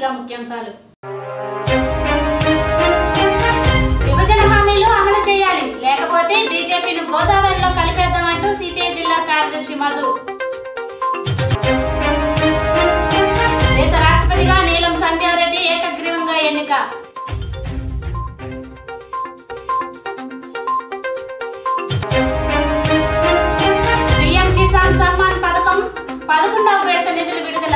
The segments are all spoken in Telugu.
ముందుగా ముఖ్యాంశాలు విభజన హామీలు అమలు చేయాలి లేకపోతే బీజేపీని గోదావరిలో కలిపేద్దామంటూ సిపిఐ జిల్లా కార్యదర్శి మధు దేశ రాష్ట్రపతిగా నీలం సంజీవ్ రెడ్డి ఏకగ్రీవంగా ఎన్నిక పీఎం కిసాన్ సమ్మాన్ పథకం పదకొండవ విడత నిధులు విడుదల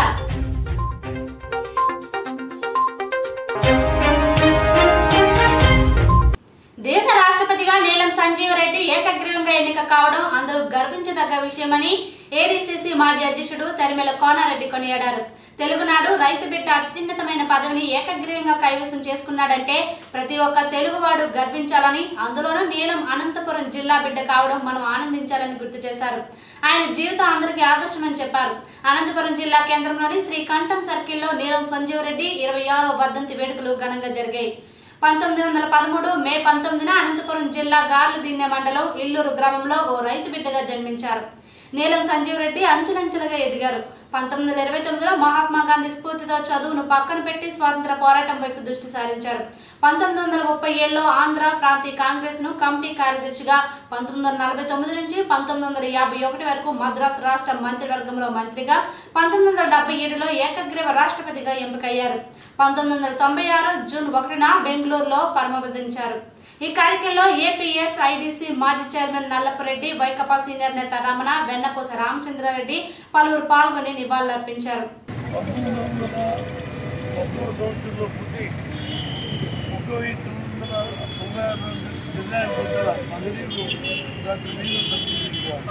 దేశ రాష్ట్రపతిగా నీలం సంజీవ్ రెడ్డి ఏకగ్రీవంగా ఎన్నిక కావడం అందరూ గర్వించదగ్గ విషయమని ఏడీసీసీ మాజీ అధ్యక్షుడు తరిమెల కోనారెడ్డి కొనియాడారు తెలుగునాడు రైతు బిడ్డ అత్యున్నతమైన పదవిని ఏకగ్రీవంగా కైవసం చేసుకున్నాడంటే ప్రతి ఒక్క తెలుగువాడు గర్వించాలని అందులోనూ నీలం అనంతపురం జిల్లా బిడ్డ కావడం మనం ఆనందించాలని గుర్తు చేశారు ఆయన జీవితం అందరికీ ఆదర్శమని చెప్పారు అనంతపురం జిల్లా కేంద్రంలోని శ్రీ కంఠం సర్కిల్లో నీలం సంజీవ్ రెడ్డి ఇరవై ఆరో వర్ధంతి వేడుకలు ఘనంగా జరిగాయి పంతొమ్మిది వందల పదమూడు మే పంతొమ్మిదిన అనంతపురం జిల్లా గార్లదిన్నె మండలం ఇల్లూరు గ్రామంలో ఓ రైతు బిడ్డగా జన్మించారు నీలం సంజీవ్ రెడ్డి అంచులంచులుగా ఎదిగారు పంతొమ్మిది వందల ఇరవై తొమ్మిదిలో మహాత్మా గాంధీ స్ఫూర్తితో చదువును పక్కన పెట్టి స్వాతంత్ర పోరాటం వైపు దృష్టి సారించారు పంతొమ్మిది వందల ముప్పై ఏడులో ఆంధ్ర ప్రాంతీయ కాంగ్రెస్ ను కమిటీ కార్యదర్శిగా పంతొమ్మిది వందల నలభై తొమ్మిది నుంచి పంతొమ్మిది వందల యాభై ఒకటి వరకు మద్రాసు రాష్ట్ర మంత్రివర్గంలో మంత్రిగా పంతొమ్మిది వందల డెబ్బై ఏడులో ఏకగ్రీవ రాష్ట్రపతిగా ఎంపికయ్యారు పంతొమ్మిది వందల తొంభై ఆరు జూన్ ఒకటిన బెంగళూరులో పరమపదించారు ఈ కార్యక్రమంలో ఏపీఎస్ ఐడిసి మాజీ చైర్మన్ నల్లపరెడ్డి వైకపా సీనియర్ నేత రమణ వెన్నపూస రామచంద్రారెడ్డి పలువురు పాల్గొని నివాళులర్పించారు పంతొమ్మిది వందల పదమూడు సంవత్సరంలో పుట్టి ముప్పై ఐదు వందల తొంభై ఆరు నుండి డిజైన్ పొందల మహనీయులు డాక్టర్ నీళ్ళు సంతరించుకోవాలి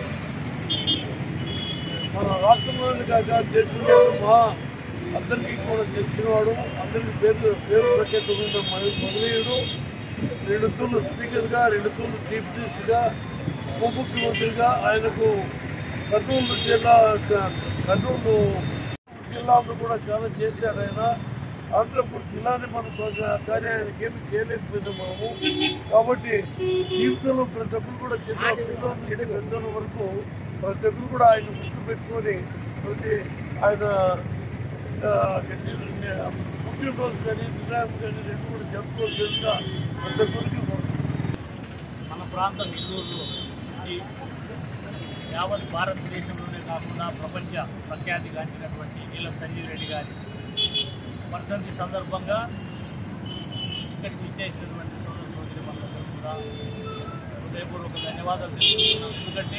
మన రాష్ట్రంలోని కాక దేశంలో మా అందరికీ కూడా తెలిసినవాడు అందరికీ పేరు పేరు ప్రఖ్యాత ఉన్న మహనీయుడు రెండు తూర్లు స్పీకర్గా రెండు తూర్లు చీఫ్ మినిస్టర్గా ఉప ముఖ్యమంత్రిగా ఆయనకు కర్నూలు జిల్లా కర్నూలు జిల్లాలో కూడా చాలా చేశాడు ఆయన ఆంధ్రపూర్ జిల్లాని మనం కొంచెం కానీ ఆయనకి ఏమి చేయలేకపోయినా మనము కాబట్టి జీవితంలో ప్రతి ఒక్కరు కూడా చిన్న పిల్లల నుండి పెద్దల వరకు ప్రతి ఒక్కరు కూడా ఆయన గుర్తు పెట్టుకొని ప్రతి ఆయన ఆ, పుట్టినరోజు కానీ వినాయక కానీ రెండు కూడా జరుపుకోవాల్సిందిగా ప్రతి ఒక్కరికి మన ప్రాంతం నెల్లూరులో ఈ యావత్ భారతదేశంలోనే కాకుండా ప్రపంచ ప్రఖ్యాతిగాంచినటువంటి నీలం సంజీవ్ రెడ్డి గారి వర్ధంతి సందర్భంగా ఇక్కడికి ఇచ్చేసినటువంటి సోదర సోదరి మనందరూ కూడా హృదయపూర్వక ధన్యవాదాలు తెలుపుతున్నాం ఎందుకంటే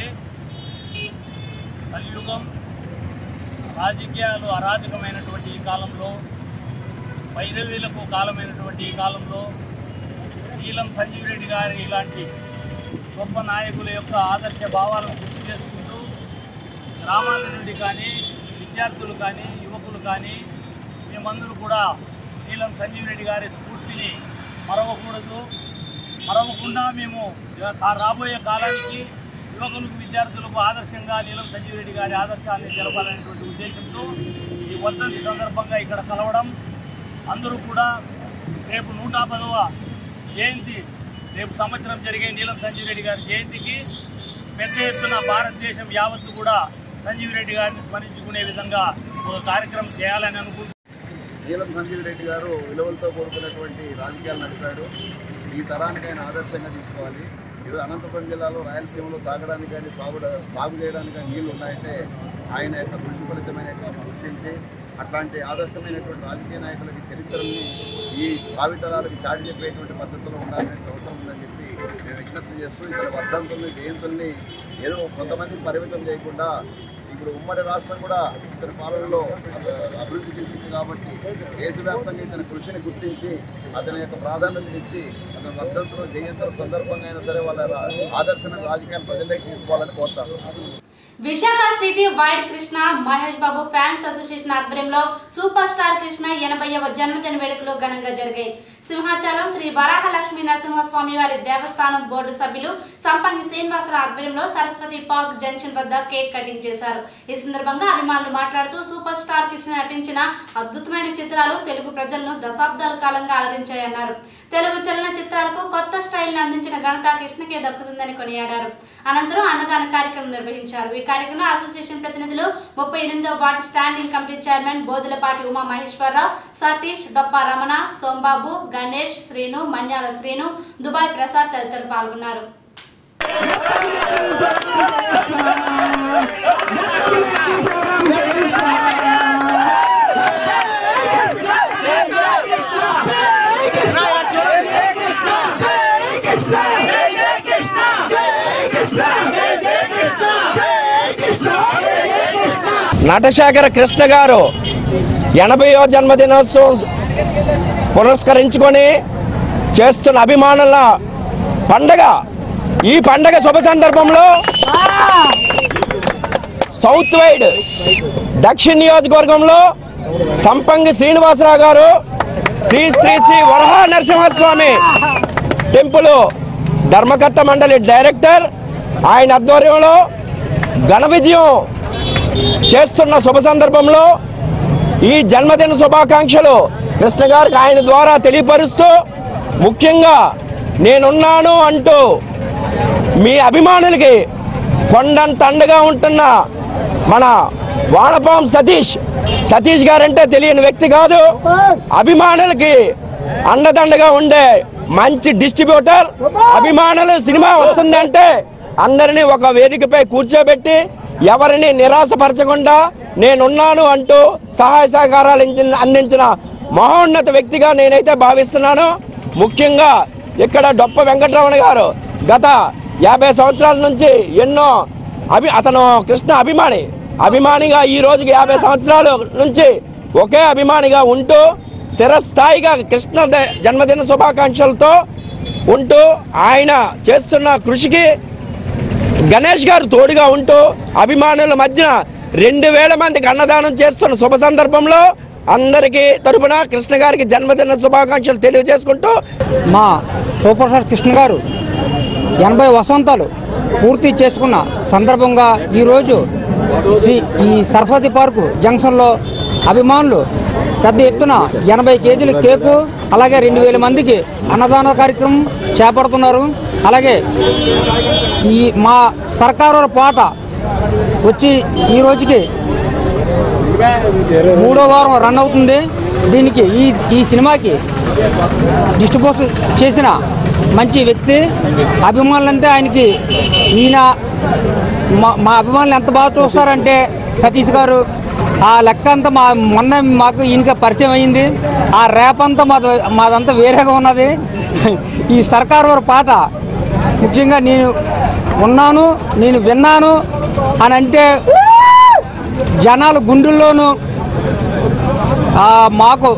కలియుగం రాజకీయాలు అరాజకమైనటువంటి ఈ కాలంలో వైరవీలకు కాలమైనటువంటి ఈ కాలంలో నీలం సంజీవ్ రెడ్డి గారి ఇలాంటి గొప్ప నాయకుల యొక్క ఆదర్శ భావాలను గుర్తు చేసుకుంటూ గ్రామాల నుండి కానీ విద్యార్థులు కానీ యువకులు కానీ మేమందరూ కూడా నీలం సంజీవ్ రెడ్డి గారి స్ఫూర్తిని మరవకూడదు మరవకుండా మేము ఆ రాబోయే కాలానికి యువకులకు విద్యార్థులకు ఆదర్శంగా నీలం సంజీవ్ రెడ్డి గారి ఆదర్శాన్ని తెలపాలనేటువంటి ఉద్దేశంతో ఈ వర్ధంతి సందర్భంగా ఇక్కడ కలవడం అందరూ కూడా రేపు నూట పదవ జయంతి రేపు సంవత్సరం జరిగే నీలం సంజీవ్ రెడ్డి గారి జయంతికి పెద్ద ఎత్తున భారతదేశం యావత్తు కూడా సంజీవ్ రెడ్డి గారిని స్మరించుకునే విధంగా ఒక కార్యక్రమం చేయాలని అనుకుంటున్నాను నీలం సంజీవ్ రెడ్డి గారు విలువలతో కూడుకున్నటువంటి రాజకీయాలు నడిపాడు ఈ తరానికి ఆయన ఆదర్శంగా తీసుకోవాలి ఈరోజు అనంతపురం జిల్లాలో రాయలసీమలో తాగడానికి కానీ సాగు సాగు చేయడానికి కానీ నీళ్లు ఉన్నాయంటే ఆయన యొక్క కృషి ఫలితమైనటువంటి గుర్తించి అట్లాంటి ఆదర్శమైనటువంటి రాజకీయ నాయకులకి చరిత్రని ఈ భావితరాలకు చాటి చెప్పేటువంటి పద్ధతిలో ఉండాలనే అవసరం ఉందని చెప్పి నేను విజ్ఞప్తి చేస్తూ ఇక్కడ వర్ధంతుల్ని జయంతుల్ని ఏదో కొంతమందికి పరిమితం చేయకుండా ఇప్పుడు ఉమ్మడి రాష్ట్రం కూడా ఇతని పాలనలో అభి- అభివృద్ధి చెందింది కాబట్టి దేశవ్యాప్తంగా ఇతని కృషిని గుర్తించి అతని యొక్క ప్రాధాన్యత ఇచ్చి అతని వర్ధంతులు జయంతుల సందర్భంగా అయినా సరే వాళ్ళ రా- ఆదర్శమైన రాజకీయాలు ప్రజల్లోకి తీసుకోవాలని కోరుతాను Visakha city wide Krishna Mahesh Babu fans association ఆధ్వర్యంలో సూపర్ స్టార్ కృష్ణ ఎనభైవ జన్మదిన వేడుకలు ఘనంగా జరిగాయి సింహాచలం శ్రీ వరాహలక్ష్మి నరసింహస్వామి వారి దేవస్థానం బోర్డు సభ్యులు సంపంగి శ్రీనివాసరావు ఆధ్వర్యంలో సరస్వతి పార్క్ జంక్షన్ వద్ద కేక్ కటింగ్ చేశారు ఈ సందర్భంగా అభిమానులు మాట్లాడుతూ సూపర్ స్టార్ కృష్ణ నటించిన అద్భుతమైన చిత్రాలు తెలుగు ప్రజలను దశాబ్దాల కాలంగా అలరించాయన్నారు తెలుగు చలన చిత్రాలకు కొత్త స్టైల్ని అందించిన ఘనత కృష్ణకే దక్కుతుందని కొనియాడారు అనంతరం అన్నదాన కార్యక్రమం నిర్వహించారు ఈ కార్యక్రమంలో అసోసియేషన్ ప్రతినిధులు ముప్పై ఎనిమిదవ ward standing committee chairman Bodulapati Uma Maheswararao Satish Doppa Ramana Sombabu Ganesh Srinu Manyala Srinu Dubai Prasad తదితరులు పాల్గొన్నారు నటశేఖర కృష్ణ గారు ఎనభైవ జన్మదినోత్సవం పురస్కరించుకొని చేస్తున్న అభిమానుల పండగ ఈ పండగ శుభ సందర్భంలో సౌత్ వైడ్ దక్షిణ నియోజకవర్గంలో సంపంగి శ్రీనివాసరావు గారు శ్రీ శ్రీ శ్రీ వరహా నరసింహస్వామి టెంపుల్ ధర్మకర్త మండలి డైరెక్టర్ ఆయన ఆధ్వర్యంలో ఘన విజయం చేస్తున్న శుభ సందర్భంలో ఈ జన్మదిన శుభాకాంక్షలు కృష్ణ గారికి ఆయన ద్వారా తెలియపరుస్తూ ముఖ్యంగా నేనున్నాను అంటూ మీ అభిమానులకి కొండంత అండగా ఉంటున్న మన వానపాం సతీష్ సతీష్ గారంటే తెలియని వ్యక్తి కాదు అభిమానులకి అండదండగా ఉండే మంచి డిస్ట్రిబ్యూటర్ అభిమానులు సినిమా వస్తుందంటే అందరినీ ఒక వేదికపై కూర్చోబెట్టి ఎవరిని నిరాశపరచకుండా నేనున్నాను అంటూ సహాయ సహకారాలు ఇంచిన- అందించిన మహోన్నత వ్యక్తిగా నేనైతే భావిస్తున్నాను ముఖ్యంగా ఇక్కడ డొప్ప వెంకటరమణ గారు గత యాభై సంవత్సరాల నుంచి ఎన్నో అభి అతను కృష్ణ అభిమాని అభిమానిగా ఈ రోజుకి యాభై సంవత్సరాల నుంచి ఒకే అభిమానిగా ఉంటూ స్థిరస్థాయిగా కృష్ణ ద- జన్మదిన శుభాకాంక్షలతో ఉంటూ ఆయన చేస్తున్న కృషికి గణేష్ గారు తోడుగా ఉంటూ అభిమానుల మధ్య రెండు వేల మందికి అన్నదానం చేస్తున్న శుభ సందర్భంలో అందరికీ తరపున కృష్ణ గారికి జన్మదిన శుభాకాంక్షలు తెలియజేసుకుంటూ మా సూపర్ స్టార్ కృష్ణ గారు ఎనభై వసంతాలు పూర్తి చేసుకున్న సందర్భంగా ఈరోజు శ్రీ ఈ సరస్వతి పార్కు జంక్షన్లో అభిమానులు పెద్ద ఎత్తున ఎనభై కేజీల కేకు అలాగే రెండు వేల మందికి అన్నదాన కార్యక్రమం చేపడుతున్నారు అలాగే ఈ మా సర్కారు పాట వచ్చి ఈ రోజుకి మూడో వారం రన్ అవుతుంది దీనికి ఈ ఈ సినిమాకి డిస్ట్రిబ్యూట్ చేసిన మంచి వ్యక్తి అభిమానులంటే ఆయనకి ఈయన మా మా అభిమానులు ఎంత బాగా చూస్తారంటే సతీష్ గారు ఆ లెక్క అంతా మా మొన్న మాకు ఈయనకి పరిచయం అయింది ఆ ర్యాప్ అంతా మాది మాదంతా వేరేగా ఉన్నది ఈ సర్కారు వారి పాట ముఖ్యంగా నేను ఉన్నాను నేను విన్నాను అని అంటే జనాలు గుండెల్లోనూ ఆ, మాకు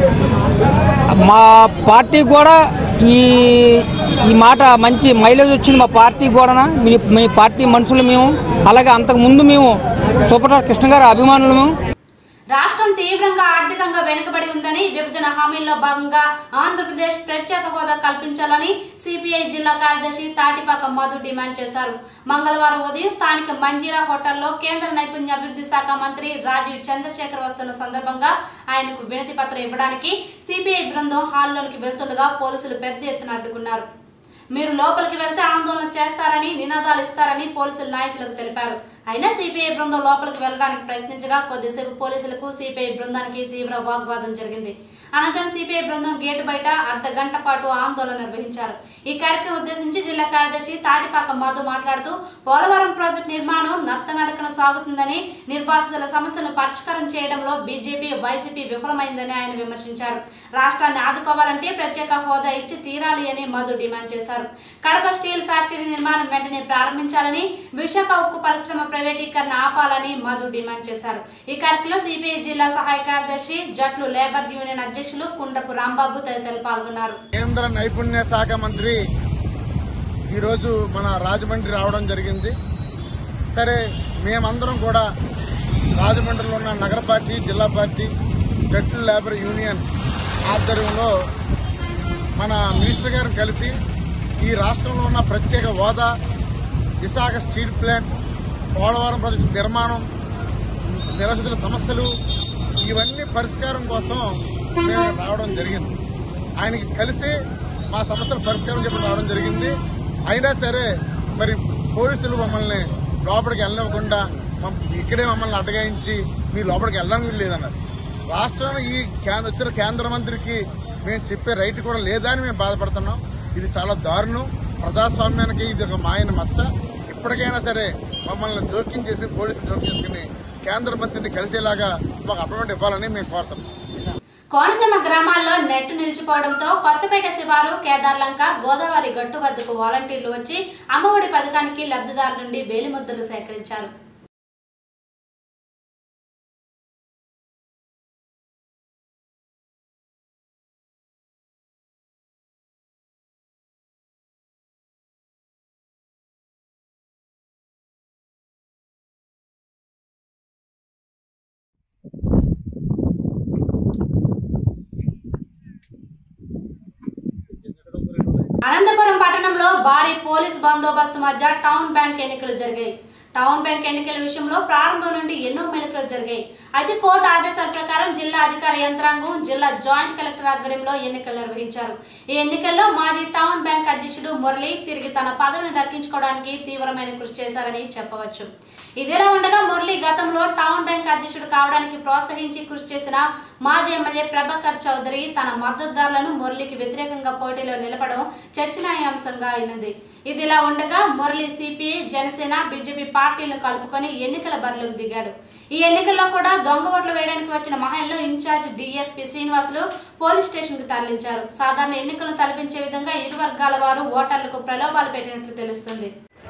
మా పార్టీ కూడా ఈ ఈ మాట మంచి మైలేజ్ వచ్చింది మా పార్టీ కూడా మీ మీ పార్టీ మనుషులు మేము అలాగే అంతకుముందు మేము సూపర్ స్టార్ కృష్ణ గారి అభిమానులము రాష్ట్రం తీవ్రంగా ఆర్థికంగా వెనుకబడి ఉందని విభజన హామీల్లో భాగంగా ఆంధ్రప్రదేశ్ ప్రత్యేక హోదా కల్పించాలని సిపిఐ జిల్లా కార్యదర్శి తాటిపాక మధు డిమాండ్ చేశారు మంగళవారం ఉదయం స్థానిక మంజీరా హోటల్లో కేంద్ర నైపుణ్య అభివృద్ధి శాఖ మంత్రి రాజీవ్ చంద్రశేఖర్ వస్తున్న సందర్భంగా ఆయనకు వినతి పత్రం ఇవ్వడానికి సిపిఐ బృందం హాల్లోకి వెళ్తుండగా పోలీసులు పెద్ద ఎత్తున అడ్డుకున్నారు మీరు లోపలికి వెళ్తే ఆందోళన చేస్తారని నినాదాలు ఇస్తారని పోలీసులు నాయకులకు తెలిపారు అయినా సిపిఐ బృందం లోపలికి వెళ్ళడానికి ప్రయత్నించగా కొద్దిసేపు పోలీసులకు సిపిఐ బృందానికి తీవ్ర వాగ్వాదం జరిగింది అనంతరం సిపిఐ బృందం గేటు బయట అర్ధ గంట పాటు ఆందోళన నిర్వహించారు ఈ కార్యక్రమం ఉద్దేశించి జిల్లా కార్యదర్శి తాటిపాక మధు మాట్లాడుతూ పోలవరం ప్రాజెక్టు నిర్మాణం నత్తనడకన సాగుతుందని నిర్వాసితుల సమస్యలను పరిష్కారం చేయడంలో బీజేపీ వైసీపీ విఫలమైందని ఆయన విమర్శించారు రాష్ట్రాన్ని ఆదుకోవాలంటే ప్రత్యేక హోదా ఇచ్చి తీరాలి అని మధు డిమాండ్ చేశారు కడప స్టీల్ ఫ్యాక్టరీ నిర్మాణం వెంటనే ప్రారంభించాలని విశాఖ ఉక్కు పరిశ్రమ ప్రైవేటీకరణ ఆపాలని మధు డిమాండ్ చేశారు ఈ కార్యక్రమంలో సిపిఐ జిల్లా సహాయ కార్యదర్శి జట్లు లేబర్ యూనియన్ అధ్యక్షులు కుండ్రపు రాంబాబు తదితరులు పాల్గొన్నారు కేంద్ర నైపుణ్య శాఖ మంత్రి ఈరోజు మన రాజమండ్రి రావడం జరిగింది సరే మేమందరం కూడా రాజమండ్రిలో ఉన్న నగర పార్టీ జిల్లా పార్టీ జట్లు లేబర్ యూనియన్ ఆధ్వర్యంలో మన మినిస్టర్ గారిని కలిసి ఈ రాష్ట్రంలో ఉన్న ప్రత్యేక హోదా Visakha steel plant Polavaram project నిర్మాణం నిరసితుల సమస్యలు ఇవన్నీ పరిష్కారం కోసం మేము రావడం జరిగింది ఆయనకి కలిసి మా సమస్యల పరిష్కారం చెప్పి రావడం జరిగింది అయినా సరే మరి పోలీసులు మమ్మల్ని లోపలికి వెళ్ళనివ్వకుండా మమ్- ఇక్కడే మమ్మల్ని అడ్డగాయించి మీ లోపలికి వెళ్ళడానికి లేదన్నారు రాష్ట్రం ఈ కేంద్ర వచ్చిన కేంద్ర మంత్రికి మేము చెప్పే రైట్ కూడా లేదా అని మేము బాధపడుతున్నాం ఇది చాలా దారుణం ప్రజాస్వామ్యానికి ఇది ఒక మాయన మచ్చ ఇప్పటికైనా సరే మమ్మల్ని జోక్యం చేసి పోలీసులు జోక్యం చేసుకుని కేంద్ర మంత్రిని కలిసేలాగా మాకు అపాయింట్మెంట్ ఇవ్వాలని మేము కోరుతున్నాం కోనసీమ గ్రామాల్లో నెట్ నిలిచిపోవడంతో కొత్తపేట శివారు కేదార్లంక గోదావరి గట్టు వద్దకు వాలంటీర్లు వచ్చి అమ్మఒడి పథకానికి లబ్ధిదారుల నుండి వేలిముద్రలు సేకరించారు అనంతపురం పట్టణంలో భారీ పోలీస్ బందోబస్తు మధ్య టౌన్ బ్యాంక్ ఎన్నికలు జరిగాయి టౌన్ బ్యాంక్ ఎన్నికల విషయంలో ప్రారంభం నుండి ఎన్నో మెలకులు జరిగాయి అయితే కోర్టు ఆదేశాల ప్రకారం జిల్లా అధికార యంత్రాంగం జిల్లా జాయింట్ కలెక్టర్ ఆధ్వర్యంలో ఎన్నికలు నిర్వహించారు ఈ ఎన్నికల్లో మాజీ టౌన్ బ్యాంక్ అధ్యక్షుడు మురళి తిరిగి తన పదవిని దక్కించుకోవడానికి తీవ్రమైన కృషి చేశారని చెప్పవచ్చు ఇదిలా ఉండగా మురళి గతంలో టౌన్ బ్యాంక్ అధ్యక్షుడు కావడానికి ప్రోత్సహించి కృషి చేసిన మాజీ ఎమ్మెల్యే ప్రభాకర్ చౌదరి తన మద్దతుదారులను మురళికి వ్యతిరేకంగా పోటీలో నిలపడం చర్చనీయాంశంగా అయినది ఇదిలా ఉండగా మురళి సిపిఐ జనసేన బీజేపీ పార్టీలను కలుపుకొని ఎన్నికల బరిలోకి దిగాడు ఈ ఎన్నికల్లో కూడా దొంగ ఓట్లు వేయడానికి వచ్చిన మహిళలు in charge DSP Srinivasulu police station కు తరలించారు సాధారణ ఎన్నికలను తలపించే విధంగా ఇరు వర్గాల వారు ఓటర్లకు ప్రలోభాలు పెట్టినట్లు తెలుస్తుంది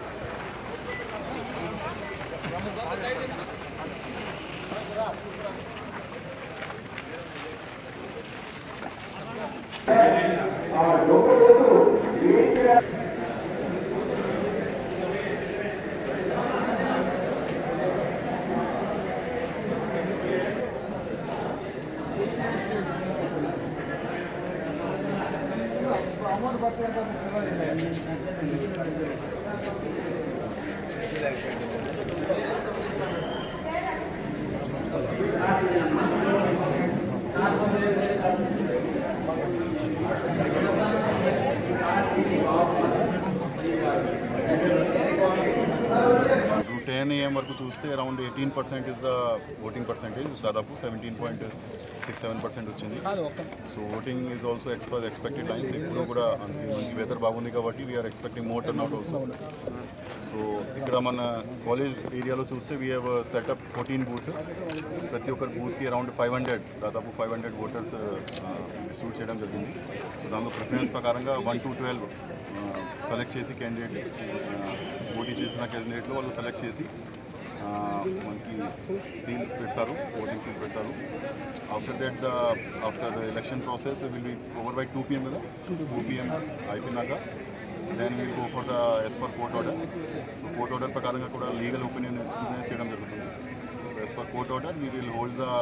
టెన్ ఏఎం వరకు చూస్తే around eighteen percent is the voting percentage దాదాపు seventeen point six seven percent వచ్చింది so voting is also expect expected lines ఇప్పుడు కూడా మనకి వెదర్ బాగుంది కాబట్టి we're expecting more turn out also so ఇక్కడ మన కాలేజ్ ఏరియాలో చూస్తే we have set up fourteen booth ప్రతి ఒక్క బూత్కి అరౌండ్ ఫైవ్ హండ్రెడ్ దాదాపు ఫైవ్ హండ్రెడ్ ఓటర్స్ డిస్ట్రిబ్యూట్ చేయడం జరిగింది సో దాంట్లో ప్రిఫరెన్స్ ప్రకారంగా వన్ టు ట్వెల్వ్ సెలెక్ట్ చేసి క్యాండిడేట్ పోటీ చేసిన క్యాండిడేట్లో వాళ్ళు సెలెక్ట్ చేసి ఆ, మనకి సీల్ పెడతారు ఓటింగ్ సీల్ పెడతారు after that the after election process will be over by two PM కదా టూ పిఎం అయిపోయినాక then will go for the as per court order so court order ప్రకారంగా కూడా లీగల్ ఒపీనియన్ స్క్రూటనైజ్ చేయడం జరుగుతుంది so as per court order we will hold the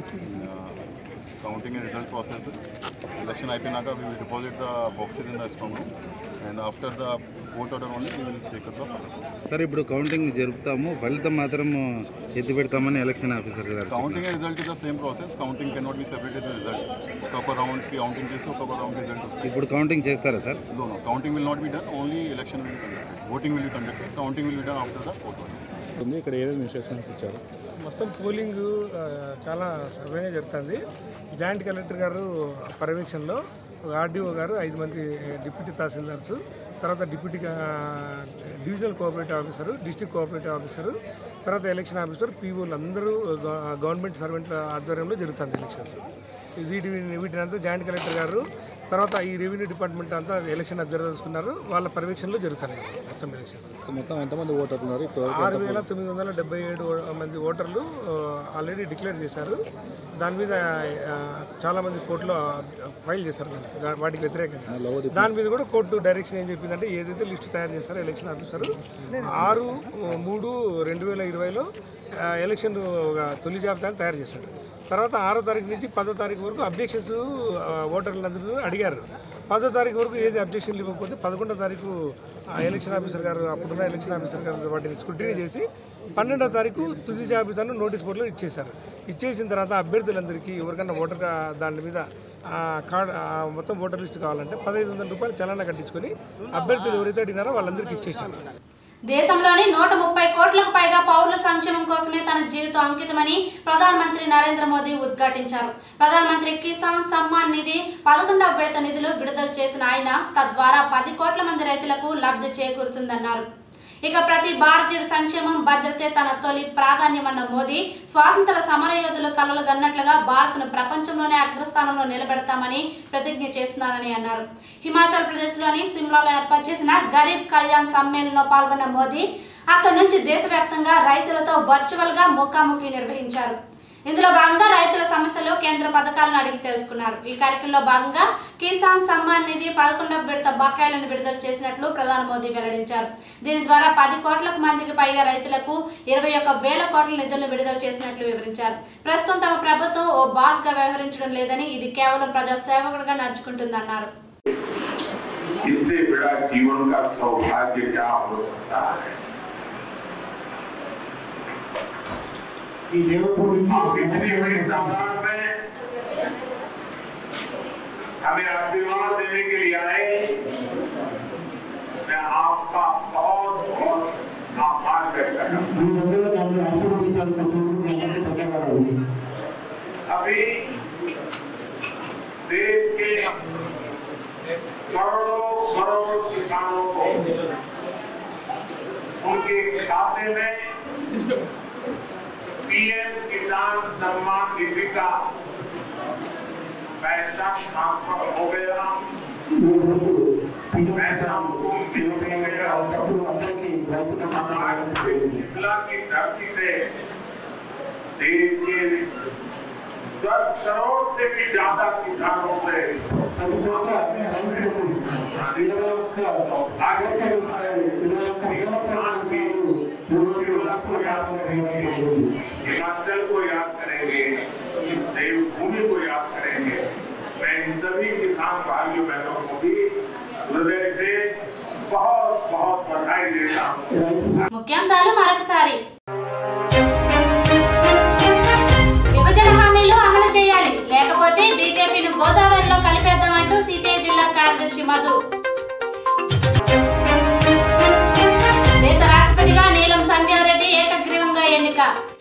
counting and result process election అయిపోయినాక we will deposit the boxes in the strong room and after the court order only we will take up the further process sir ఇప్పుడు కౌంటింగ్ జరుపుతాము ఫలితం మాత్రం ఎత్తి పెడతామని ఎలక్షన్ ఆఫీసర్ గారు counting and result is the same process counting cannot be separated result ఒక్కొక్క రౌండ్కి కౌంటింగ్ చేస్తే ఒక్కొక్క రౌండ్ రిజల్ట్ వస్తుంది ఇప్పుడు కౌంటింగ్ చేస్తారా sir No, no, counting will not be done, only election will be conducted. Voting will be conducted, counting will be done after the vote. ఉంది ఇక్కడ ఏమేమి ఇన్స్ట్రక్షన్స్ ఇచ్చారు మొత్తం పోలింగ్ ఆ, చాలా సవ్యంగా జరుగుతుంది జాయింట్ కలెక్టర్ గారు పర్యవేక్షణలో ఒక ఆర్డీఓ గారు ఐదు మంది డిప్యూటీ తహసీల్దార్స్ తర్వాత డిప్యూటీ ఆ, divisional cooperative officer district cooperative officer తర్వాత ఎలక్షన్ ఆఫీసర్ పీఓలు అందరూ గవ- గవర్నమెంట్ సర్వెంట్ల ఆధ్వర్యంలో జరుగుతుంది ఎలక్షన్స్ వీటి వీటిని అంతా జాయింట్ కలెక్టర్ గారు తర్వాత ఈ రెవెన్యూ డిపార్ట్మెంట్ అంతా ఎలక్షన్ అబ్జర్వ్ చేసుకున్నారు వాళ్ళ పర్యవేక్షణలో జరుగుతున్నాయి మొత్తం ఎలక్షన్స్ సో మొత్తం ఎంతమంది ఓటర్లు ఉన్నారు ఇప్పుడు ఆరు వేల తొమ్మిది వందల డెబ్బై ఏడు మంది ఓటర్లు ఆల్రెడీ డిక్లేర్ చేశారు దాని మీద ఆ, చాలా మంది కోర్టులో ఫైల్ చేశారు దా- వాటికి వ్యతిరేకంగా దాని మీద కూడా కోర్టు డైరెక్షన్ ఏం చెప్పిందంటే ఏదైతే లిస్టు తయారు చేస్తారో ఎలక్షన్ ఆఫీసర్ ఆరు మూడు రెండు వేల ఇరవైలో ఆ, ఎలక్షన్ ఒక తొలి జాబితాను తయారు చేశారు తర్వాత ఆరో తారీఖు నుంచి పదో తారీఖు వరకు అబ్జెక్షన్స్ ఓటర్లందరూ అడిగారు పదో తారీఖు వరకు ఏది అబ్జెక్షన్లు ఇవ్వకపోతే పదకొండో తారీఖు ఆ ఎలక్షన్ ఆఫీసర్ గారు అప్పుడున్న ఎలక్షన్ ఆఫీసర్ గారు వాటిని స్క్రూటినీ చేసి పన్నెండో తారీఖు తుది జాబితాను నోటీస్ బోర్డులో ఇచ్చేశారు ఇచ్చేసిన తర్వాత అభ్యర్థులందరికీ ఎవరికన్నా ఓటర్ కా- దాని మీద ఆ కార్డ్ ఆ మొత్తం ఓటర్ లిస్ట్ కావాలంటే పదహైదు వందల రూపాయలు చలానా కట్టించుకొని అభ్యర్థులు ఎవరైతే అడిగినారో వాళ్ళందరికీ ఇచ్చేశారు దేశంలోని నూట ముప్పై కోట్లకు పైగా పౌరుల సంక్షేమం కోసమే తన జీవితం అంకితమని ప్రధానమంత్రి నరేంద్ర మోదీ ఉద్ఘాటించారు ప్రధానమంత్రి కిసాన్ సమ్మాన్ నిధి పదకొండవ విడత నిధులు విడుదల చేసిన ఆయన తద్వారా పది కోట్ల మంది రైతులకు లబ్ధి చేకూరుతుందన్నారు ఇక ప్రతి భారతీయుడి సంక్షేమం భద్రతే తన తొలి ప్రాధాన్యమన్న మోదీ స్వాతంత్ర సమరయోధులు కలలు గన్నట్లుగా భారత్ను ప్రపంచంలోనే అగ్రస్థానంలో నిలబెడతామని ప్రతిజ్ఞ చేస్తున్నారని అన్నారు హిమాచల్ ప్రదేశ్లోని సిమ్లాలో ఏర్పాటు చేసిన గరీబ్ కళ్యాణ్ సమ్మేళనంలో పాల్గొన్న మోదీ అక్కడి నుంచి దేశవ్యాప్తంగా రైతులతో వర్చువల్ గా ముఖాముఖి నిర్వహించారు ఇందులో భాగంగా రైతుల సమస్యలు కేంద్ర పథకాలను అడిగి తెలుసుకున్నారు ఈ కార్యక్రమంలో భాగంగా కిసాన్ సమ్మాన్ నిధి పదకొండవ విడత బకాయిలను విడుదల చేసినట్లు ప్రధాని మోదీ వెల్లడించారు దీని ద్వారా పది కోట్లకు మందికి పైగా రైతులకు ఇరవై ఒక్క వేల కోట్ల నిధులను విడుదల చేసినట్లు వివరించారు ప్రస్తుతం తమ ప్రభుత్వం ఓ బాస్ గా వ్యవహరించడం లేదని ఇది కేవలం ప్రజా సేవకుడిగా నడుచుకుంటుందన్నారు इससे बड़ा जीवन का सौभाग्य क्या हो सकता है आप इतनी बड़ी तादाद में हमें आशीर्वाद देने के लिए आए मैं आपका बहुत बहुत आभार व्यक्त करता हूँ अभी देश के करोड़ों करोड़ किसानों को उनके खाते में पीएम किसान सम्मान निधि का पैसा ट्रांसफर हो गया पैसा उनको मिल गया शिमला की धरती से देश के दस करोड़ से भी ज्यादा किसानों से हिमाचल को याद करेंगे देवभूमि को याद करेंगे मैं इन सभी किसान भाइयों बहनों को भी हृदय से बहुत बहुत बधाई देता हूँ ముఖ్యాంశాలు మరొకసారి విభజన హామీలు అమలు చేయాలి లేకపోతే బీజేపీని గోదావరిలో కలిపేద్దామంటూ సిపిఐ జిల్లా కార్యదర్శి మధు దేశ రాష్ట్రపతిగా నీలం సంజీవ్ రెడ్డి ఏకగ్రీవంగా ఎన్నిక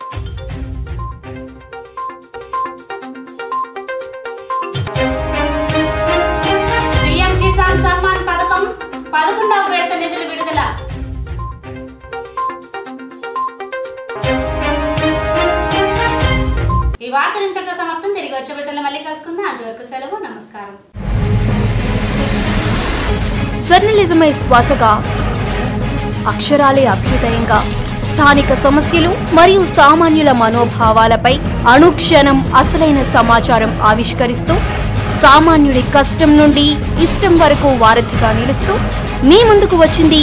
పిఎం కిసాన్ సమ్మాన్ పథకం పదకొండవ విడత నిధులు విడుదల ఈ వార్తలు ఇంతటితో సమాప్తం తిరిగి వచ్చే బిడ్డలు మళ్ళీ కలుసుకుందాం అంతవరకు సెలవు నమస్కారం జర్నలిజమే శ్వాసగా అక్షరాలే అభ్యుదయంగా స్థానిక సమస్యలు మరియు సామాన్యుల మనోభావాలపై అనుక్షణం అసలైన సమాచారం ఆవిష్కరిస్తూ సామాన్యుడి కష్టం నుండి ఇష్టం వరకు వారధిగా నిలుస్తూ మీ ముందుకు వచ్చింది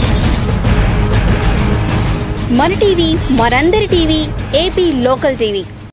మన టీవీ మనందరి టీవీ ఏపీ లోకల్ టీవీ